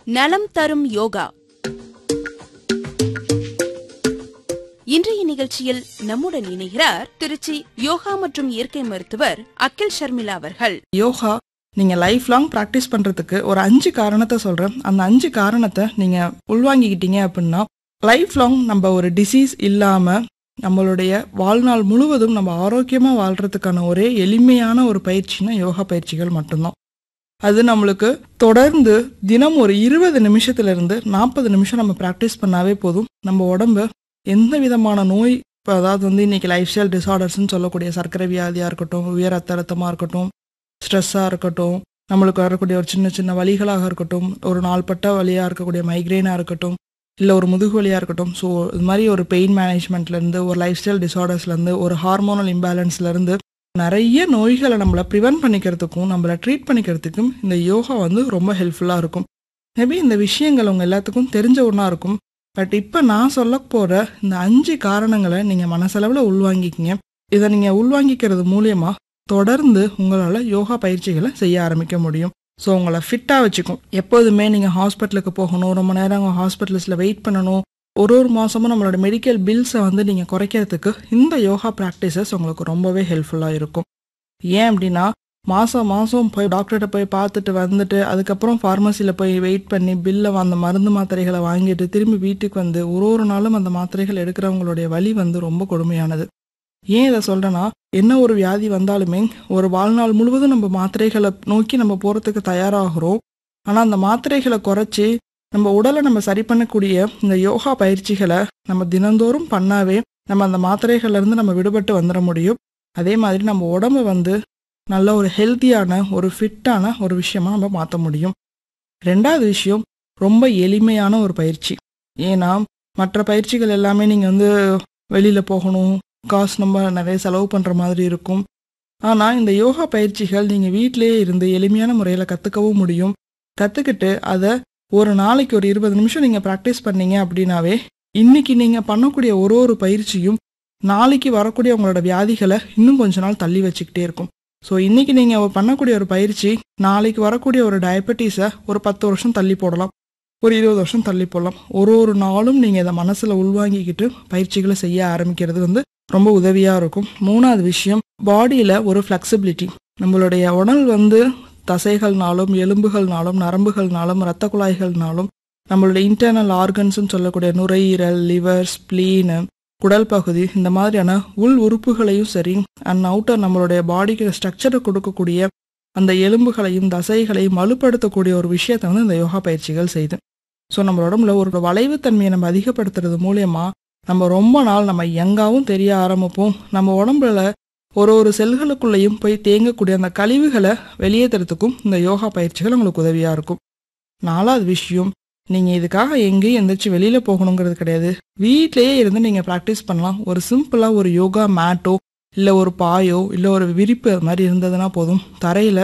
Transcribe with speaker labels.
Speaker 1: நலம் தரும் யோகா இன்றைய நிகழ்ச்சியில் நம்முடன் இணைகிறார் திருச்சி யோகா மற்றும் இயற்கை மருத்துவர் அகில் ஷர்மிளா அவர்கள்
Speaker 2: யோகா நீங்க லைஃப் லாங் ப்ராக்டிஸ் பண்றதுக்கு ஒரு அஞ்சு காரணத்தை சொல்றேன் அந்த அஞ்சு காரணத்தை நீங்க உள்வாங்கிக்கிட்டீங்க அப்படின்னா லைஃப் லாங் நம்ம ஒரு டிசீஸ் இல்லாம நம்மளுடைய வாழ்நாள் முழுவதும் நம்ம ஆரோக்கியமா வாழ்றதுக்கான ஒரே எளிமையான ஒரு பயிற்சினா யோகா பயிற்சிகள் மட்டும்தான் அது நம்மளுக்கு தொடர்ந்து தினம் ஒரு இருபது நிமிஷத்துல இருந்து நாற்பது நிமிஷம் நம்ம ப்ராக்டிஸ் பண்ணாவே போதும் நம்ம உடம்பு எந்த விதமான நோய் இப்போ அதாவது வந்து இன்னைக்கு லைஃப் ஸ்டைல் டிசார்டர்ஸ்னு சொல்லக்கூடிய சர்க்கரை வியாதியாக இருக்கட்டும் உயர் ரத்த அழுத்தமாக இருக்கட்டும் ஸ்ட்ரெஸ்ஸாக இருக்கட்டும் நம்மளுக்கு வரக்கூடிய ஒரு சின்ன சின்ன வலிகளாக இருக்கட்டும் ஒரு நாள்பட்ட வலியாக இருக்கக்கூடிய மைக்ரெயினாக இருக்கட்டும் இல்லை ஒரு முதுகு வலியாக இருக்கட்டும் ஸோ இது மாதிரி ஒரு பெயின் மேனேஜ்மெண்ட்லேருந்து ஒரு லைஃப் ஸ்டைல் டிசார்டர்ஸ்லேருந்து ஒரு ஹார்மோனல் இம்பேலன்ஸ்லேருந்து நிறைய நோய்களை நம்மளை ப்ரிவென்ட் பண்ணிக்கிறதுக்கும் நம்மளை ட்ரீட் பண்ணிக்கிறதுக்கும் இந்த யோகா வந்து ரொம்ப ஹெல்ப்ஃபுல்லாக இருக்கும் மேபி இந்த விஷயங்கள் உங்கள் எல்லாத்துக்கும் தெரிஞ்ச ஒன்றா இருக்கும் பட் இப்போ நான் சொல்ல போகிற இந்த அஞ்சு காரணங்களை நீங்கள் மனசளவில் உள்வாங்கிக்கிங்க இதை நீங்கள் உள்வாங்கிக்கிறது மூலியமாக தொடர்ந்து உங்களால் யோகா பயிற்சிகளை செய்ய ஆரம்பிக்க முடியும் ஸோ உங்களை ஃபிட்டாக வச்சுக்கும் எப்போதுமே நீங்கள் ஹாஸ்பிட்டலுக்கு போகணும் ரொம்ப நேரம் ஹாஸ்பிட்டல்ஸில் வெயிட் பண்ணணும் ஒரு ஒரு மாதமும் நம்மளோட மெடிக்கல் பில்ஸை வந்து நீங்கள் குறைக்கிறதுக்கு இந்த யோகா ப்ராக்டிசஸ் உங்களுக்கு ரொம்பவே ஹெல்ப்ஃபுல்லாக இருக்கும் ஏன் அப்படின்னா மாதம் மாதம் போய் டாக்டர்கிட்ட போய் பார்த்துட்டு வந்துட்டு அதுக்கப்புறம் ஃபார்மசியில் போய் வெயிட் பண்ணி பில்லை அந்த மருந்து மாத்திரைகளை வாங்கிட்டு திரும்பி வீட்டுக்கு வந்து ஒரு ஒரு நாளும் அந்த மாத்திரைகள் எடுக்கிறவங்களுடைய வலி வந்து ரொம்ப கொடுமையானது ஏன் இதை சொல்கிறேன்னா என்ன ஒரு வியாதி வந்தாலுமே ஒரு வாழ்நாள் முழுவதும் நம்ம மாத்திரைகளை நோக்கி நம்ம போகிறதுக்கு தயாராகிறோம் ஆனால் அந்த மாத்திரைகளை குறைச்சி நம்ம உடலை நம்ம சரி பண்ணக்கூடிய இந்த யோகா பயிற்சிகளை நம்ம தினந்தோறும் பண்ணாவே நம்ம அந்த மாத்திரைகள்ல இருந்து நம்ம விடுபட்டு வந்துட முடியும் அதே மாதிரி நம்ம உடம்பை வந்து நல்ல ஒரு ஹெல்த்தியான ஒரு ஃபிட்டான ஒரு விஷயமா நம்ம மாற்ற முடியும் ரெண்டாவது விஷயம் ரொம்ப எளிமையான ஒரு பயிற்சி ஏன்னா மற்ற பயிற்சிகள் எல்லாமே நீங்கள் வந்து வெளியில் போகணும் காசு நம்ம நிறைய செலவு பண்ணுற மாதிரி இருக்கும் ஆனால் இந்த யோகா பயிற்சிகள் நீங்கள் வீட்டிலேயே இருந்து எளிமையான முறையில் கற்றுக்கவும் முடியும் கற்றுக்கிட்டு அதை ஒரு நாளைக்கு ஒரு இருபது நிமிஷம் நீங்கள் ப்ராக்டிஸ் பண்ணீங்க அப்படின்னாவே இன்னைக்கு நீங்கள் பண்ணக்கூடிய ஒரு ஒரு பயிற்சியும் நாளைக்கு வரக்கூடிய உங்களோட வியாதிகளை இன்னும் கொஞ்ச நாள் தள்ளி வச்சுக்கிட்டே இருக்கும் ஸோ இன்னைக்கு நீங்கள் பண்ணக்கூடிய ஒரு பயிற்சி நாளைக்கு வரக்கூடிய ஒரு டயபெட்டிஸை ஒரு பத்து வருஷம் தள்ளி போடலாம் ஒரு இருபது வருஷம் தள்ளி போடலாம் ஒரு ஒரு நாளும் நீங்கள் இதை மனசில் உள்வாங்கிக்கிட்டு பயிற்சிகளை செய்ய ஆரம்பிக்கிறது வந்து ரொம்ப உதவியாக இருக்கும் மூணாவது விஷயம் பாடியில் ஒரு ஃப்ளெக்சிபிலிட்டி நம்மளுடைய உடல் வந்து தசைகள்னாலும் எலும்புகள்னாலும் நரம்புகள்னாலும் இரத்த குழாய்கள்னாலும் நம்மளுடைய இன்டர்னல் ஆர்கன்ஸ்னு சொல்லக்கூடிய நுரையீரல் லிவர் ஸ்ப்ளீனு குடல் பகுதி இந்த மாதிரியான உள் உறுப்புகளையும் சரி அண்ட் அவுட்டர் நம்மளுடைய பாடிக்கு ஸ்ட்ரக்சரை கொடுக்கக்கூடிய அந்த எலும்புகளையும் தசைகளையும் வலுப்படுத்தக்கூடிய ஒரு விஷயத்தை வந்து இந்த யோகா பயிற்சிகள் செய்யுது ஸோ நம்ம உடம்புல ஒரு வளைவுத்தன்மையை நம்ம அதிகப்படுத்துறது மூலயமா நம்ம ரொம்ப நாள் நம்ம யங்காவும் தெரிய ஆரம்பிப்போம் நம்ம உடம்புல ஒரு ஒரு செல்களுக்குள்ளேயும் போய் தேங்கக்கூடிய அந்த கழிவுகளை வெளியேற்றுறதுக்கும் இந்த யோகா பயிற்சிகள் உங்களுக்கு உதவியாக இருக்கும் நாலாவது விஷயம் நீங்கள் இதுக்காக எங்கேயும் எந்திரிச்சு வெளியில் போகணுங்கிறது கிடையாது வீட்டிலேயே இருந்து நீங்கள் ப்ராக்டிஸ் பண்ணலாம் ஒரு சிம்பிளாக ஒரு யோகா மேட்டோ இல்லை ஒரு பாயோ இல்லை ஒரு விரிப்பு அது மாதிரி இருந்ததுன்னா போதும் தரையில்